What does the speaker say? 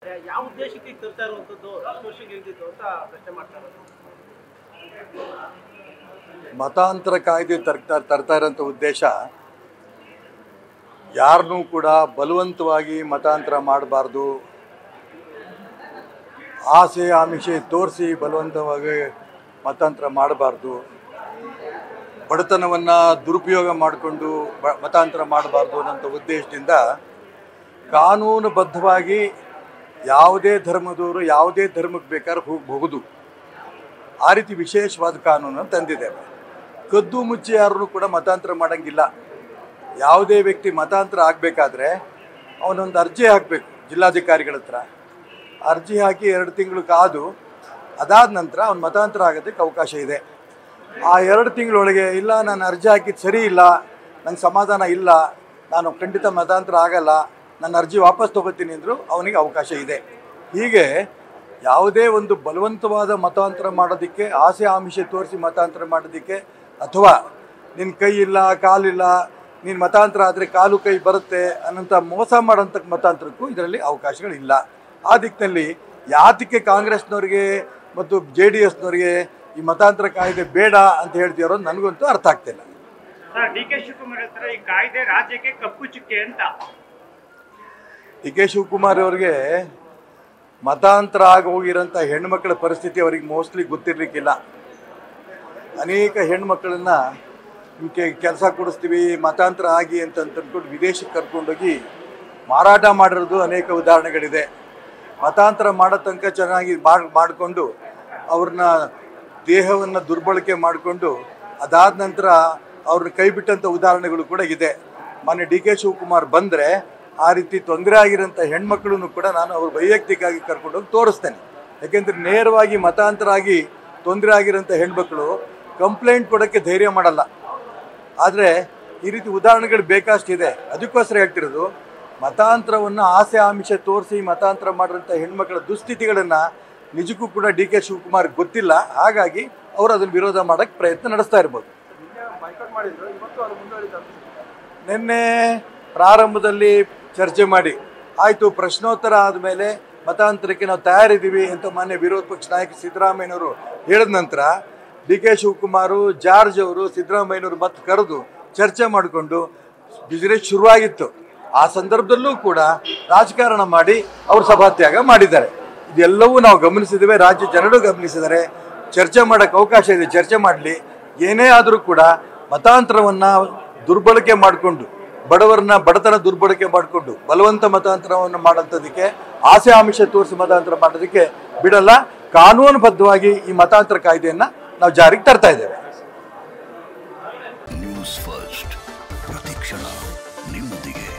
ಯಾವ ಉದ್ದೇಶಕ್ಕೆ ಈಗ ತರ್ತಾ ಇರುವಂತದ್ದು ಹತ್ತು ವರ್ಷಕ್ಕೆ ಇಲ್ದಿತ್ತು ಅಂತ ಪ್ರಶ್ನೆ ಮಾಡ್ತಾ ಇರೋದು ಮತಾಂತರ ಕಾಯ್ದೆ ತರ್ತಾ ತರ್ತಾ ಇರೋಂಥ ಉದ್ದೇಶ ಯಾರನ್ನೂ ಕೂಡ ಬಲವಂತವಾಗಿ ಮತಾಂತರ ಮಾಡಬಾರ್ದು ಆಸೆ ಆಮಿಷೆ ತೋರಿಸಿ ಬಲವಂತವಾಗಿ ಮತಾಂತರ ಮಾಡಬಾರ್ದು ಬಡತನವನ್ನು ದುರುಪಯೋಗ ಮಾಡಿಕೊಂಡು ಬ ಮತಾಂತರ ಮಾಡಬಾರ್ದು ಅನ್ನೋಂಥ ಉದ್ದೇಶದಿಂದ ಕಾನೂನುಬದ್ಧವಾಗಿ ಯಾವುದೇ ಧರ್ಮದವರು ಯಾವುದೇ ಧರ್ಮಕ್ಕೆ ಬೇಕಾದ್ರೆ ಹೋಗಬಹುದು ಆ ರೀತಿ ವಿಶೇಷವಾದ ಕಾನೂನನ್ನು ತಂದಿದ್ದೇವೆ ಕದ್ದು ಮುಚ್ಚಿ ಯಾರನ್ನು ಕೂಡ ಮತಾಂತರ ಮಾಡಂಗಿಲ್ಲ ಯಾವುದೇ ವ್ಯಕ್ತಿ ಮತಾಂತರ ಆಗಬೇಕಾದ್ರೆ ಅವನೊಂದು ಅರ್ಜಿ ಹಾಕಬೇಕು ಜಿಲ್ಲಾಧಿಕಾರಿಗಳ ಹತ್ರ ಅರ್ಜಿ ಹಾಕಿ ಎರಡು ತಿಂಗಳು ಕಾದು ಅದಾದ ನಂತರ ಅವ್ನು ಮತಾಂತರ ಆಗೋದಕ್ಕೆ ಅವಕಾಶ ಇದೆ ಆ ಎರಡು ತಿಂಗಳೊಳಗೆ ಇಲ್ಲ ನಾನು ಅರ್ಜಿ ಹಾಕಿದ್ದು ಸರಿ ಇಲ್ಲ ನಂಗೆ ಸಮಾಧಾನ ಇಲ್ಲ ನಾನು ಖಂಡಿತ ಮತಾಂತರ ಆಗಲ್ಲ ನನ್ನ ಅರ್ಜಿ ವಾಪಸ್ ತೊಗೋತೀನಿ ಅಂದರೂ ಅವನಿಗೆ ಅವಕಾಶ ಇದೆ ಹೀಗೆ ಯಾವುದೇ ಒಂದು ಬಲವಂತವಾದ ಮತಾಂತರ ಮಾಡೋದಕ್ಕೆ ಆಸೆ ಆಮಿಷ ತೋರಿಸಿ ಮತಾಂತರ ಮಾಡೋದಕ್ಕೆ ಅಥವಾ ನಿನ್ನ ಕೈ ಇಲ್ಲ ಕಾಲಿಲ್ಲ ನೀನು ಮತಾಂತರ ಆದರೆ ಕಾಲು ಕೈ ಬರುತ್ತೆ ಅನ್ನೋಂಥ ಮೋಸ ಮಾಡೋಂಥ ಮತಾಂತರಕ್ಕೂ ಇದರಲ್ಲಿ ಅವಕಾಶಗಳಿಲ್ಲ ಆ ದಿಕ್ಕಿನಲ್ಲಿ ಯಾತಕ್ಕೆ ಕಾಂಗ್ರೆಸ್ನವ್ರಿಗೆ ಮತ್ತು ಜೆ ಡಿ ಎಸ್ನವ್ರಿಗೆ ಈ ಮತಾಂತರ ಕಾಯ್ದೆ ಬೇಡ ಅಂತ ಹೇಳ್ತಿರೋ ನನಗಂತೂ ಅರ್ಥ ಆಗ್ತಿಲ್ಲ ಸರ್ ಡಿ ಕೆ ಶಿವಕುಮಾರ್ ಹೇಳ್ತಾರೆ ಈ ಕಾಯ್ದೆ ರಾಜ್ಯಕ್ಕೆ ಕಪ್ಪು ಚುಕ್ಕೆ ಅಂತ ಡಿ ಕೆ ಶಿವಕುಮಾರ್ ಅವ್ರಿಗೆ ಮತಾಂತರ ಆಗಿ ಹೋಗಿರೋಂಥ ಹೆಣ್ಮಕ್ಳ ಪರಿಸ್ಥಿತಿ ಅವ್ರಿಗೆ ಮೋಸ್ಟ್ಲಿ ಗೊತ್ತಿರ್ಲಿಕ್ಕಿಲ್ಲ ಅನೇಕ ಹೆಣ್ಮಕ್ಳನ್ನ ಇವಕ್ಕೆ ಕೆಲಸ ಕೊಡಿಸ್ತೀವಿ ಮತಾಂತರ ಆಗಿ ಅಂತ ಅಂದ್ಕೊಂಡು ವಿದೇಶಕ್ಕೆ ಕರ್ಕೊಂಡೋಗಿ ಮಾರಾಟ ಮಾಡಿರೋದು ಅನೇಕ ಉದಾಹರಣೆಗಳಿದೆ ಮತಾಂತರ ಮಾಡೋ ತನಕ ಚೆನ್ನಾಗಿ ಮಾಡಿ ಮಾಡಿಕೊಂಡು ಅವ್ರನ್ನ ದೇಹವನ್ನು ದುರ್ಬಳಕೆ ಮಾಡಿಕೊಂಡು ಅದಾದ ನಂತರ ಅವ್ರನ್ನ ಕೈ ಬಿಟ್ಟಂಥ ಉದಾಹರಣೆಗಳು ಕೂಡ ಇದೆ ಮೊನ್ನೆ ಡಿ ಕೆ ಶಿವಕುಮಾರ್ ಬಂದರೆ ಆ ರೀತಿ ತೊಂದರೆ ಆಗಿರೋಂಥ ಹೆಣ್ಮಕ್ಳನ್ನು ಕೂಡ ನಾನು ಅವ್ರ ವೈಯಕ್ತಿಕವಾಗಿ ಕರ್ಕೊಂಡೋಗಿ ತೋರಿಸ್ತೇನೆ ಯಾಕೆಂದರೆ ನೇರವಾಗಿ ಮತಾಂತರ ಆಗಿ ತೊಂದರೆ ಆಗಿರೋಂಥ ಹೆಣ್ಮಕ್ಳು ಕಂಪ್ಲೇಂಟ್ ಕೊಡೋಕ್ಕೆ ಧೈರ್ಯ ಮಾಡಲ್ಲ ಆದರೆ ಈ ರೀತಿ ಉದಾಹರಣೆಗಳು ಬೇಕಷ್ಟಿದೆ ಅದಕ್ಕೋಸ್ಕರ ಹೇಳ್ತಿರೋದು ಮತಾಂತರವನ್ನು ಆಸೆ ಆಮಿಷ ತೋರಿಸಿ ಮತಾಂತರ ಮಾಡಿರೋಂಥ ಹೆಣ್ಮಕ್ಳ ದುಸ್ಥಿತಿಗಳನ್ನು ನಿಜಕ್ಕೂ ಕೂಡ ಡಿ ಕೆ ಶಿವಕುಮಾರ್ ಗೊತ್ತಿಲ್ಲ ಹಾಗಾಗಿ ಅವರು ಅದನ್ನು ವಿರೋಧ ಮಾಡೋಕ್ಕೆ ಪ್ರಯತ್ನ ನಡೆಸ್ತಾ ಇರ್ಬೋದು ನಿನ್ನೆ ಪ್ರಾರಂಭದಲ್ಲಿ ಚರ್ಚೆ ಮಾಡಿ ಆಯಿತು ಪ್ರಶ್ನೋತ್ತರ ಆದಮೇಲೆ ಮತಾಂತರಕ್ಕೆ ನಾವು ತಯಾರಿದ್ದೀವಿ ಅಂತ ಮಾನ್ಯ ವಿರೋಧ ಪಕ್ಷ ನಾಯಕ ಸಿದ್ದರಾಮಯ್ಯನವರು ಹೇಳಿದ ನಂತರ ಡಿ ಕೆ ಶಿವಕುಮಾರು ಜಾರ್ಜ್ ಅವರು ಸಿದ್ದರಾಮಯ್ಯನವರು ಮತ್ತೆ ಕರೆದು ಚರ್ಚೆ ಮಾಡಿಕೊಂಡು ಬಿಸಿನೆಸ್ ಶುರುವಾಗಿತ್ತು ಆ ಸಂದರ್ಭದಲ್ಲೂ ಕೂಡ ರಾಜಕಾರಣ ಮಾಡಿ ಅವರು ಸಭಾತ್ಯಾಗ ಮಾಡಿದ್ದಾರೆ ಇದೆಲ್ಲವೂ ನಾವು ಗಮನಿಸಿದ್ದೇವೆ ರಾಜ್ಯ ಜನರು ಗಮನಿಸಿದ್ದಾರೆ ಚರ್ಚೆ ಮಾಡೋಕ್ಕೆ ಅವಕಾಶ ಇದೆ ಚರ್ಚೆ ಮಾಡಲಿ ಏನೇ ಆದರೂ ಕೂಡ ಮತಾಂತರವನ್ನು ದುರ್ಬಳಕೆ ಮಾಡಿಕೊಂಡು ಬಡವರನ್ನ ಬಡತನ ದುರ್ಬಳಕೆ ಮಾಡಿಕೊಂಡು ಬಲವಂತ ಮತಾಂತರವನ್ನು ಮಾಡೋಂಥದ್ದಕ್ಕೆ ಆಸೆ ಆಮಿಷ ತೋರಿಸಿ ಮತಾಂತರ ಮಾಡೋದಕ್ಕೆ ಬಿಡಲ್ಲ ಕಾನೂನುಬದ್ಧವಾಗಿ ಈ ಮತಾಂತರ ಕಾಯ್ದೆಯನ್ನು ನಾವು ಜಾರಿಗೆ ತರ್ತಾ ಇದ್ದೇವೆ ನ್ಯೂಸ್ ಫಸ್ಟ್ ಪ್ರತಿಕ್ಷಣ ನಿಮ್ಮೊಂದಿಗೆ